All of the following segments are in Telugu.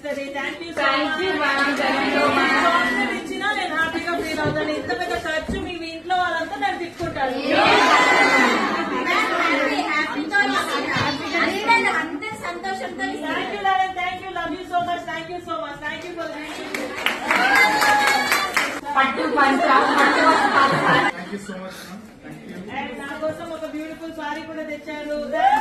ఇస్తుంది thank you Thank you, ma'am. Thank you, ma'am. Chocolate ఇచ్చినా నేను హ్యాపీగా ఫీల్ అవుతాను ఇంత పెద్ద ఖర్చు మీ మీ ఇంట్లో వాళ్ళంతా నన్ను తిట్టుకుంటారు అందరు సంతోషంతో thank you madam thank you love you so much thank you so much thank you for పట్టు పంచ పట్టు వస్త్రాలు. Thank you so much ma'am thank you and నా కోసం ఒక బ్యూటిఫుల్ సారీ కూడా తెచ్చారు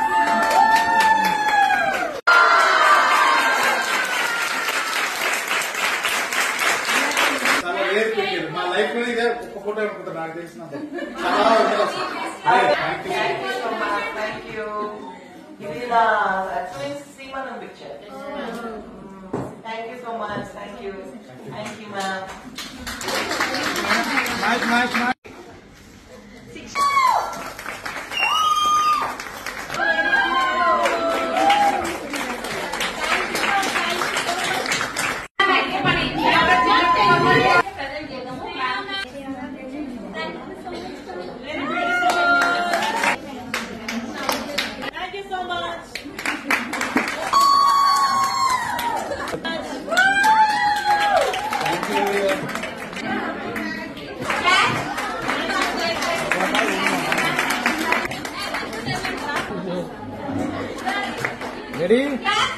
చాలా రేర్ పెట్టారు మా లైఫ్ లో ఇదే ఒక్క ఫోటో అనుకుంటా నాకు తెలిసినంత చాలా ఉంటుంది అసలు. Thank you Thank you so much. Thank you. ఇది నా twins శ్రీమణం picture. Mm. Thank you so much. Thank you. Thank you, ma'am. Match match match thank you so much thank you ready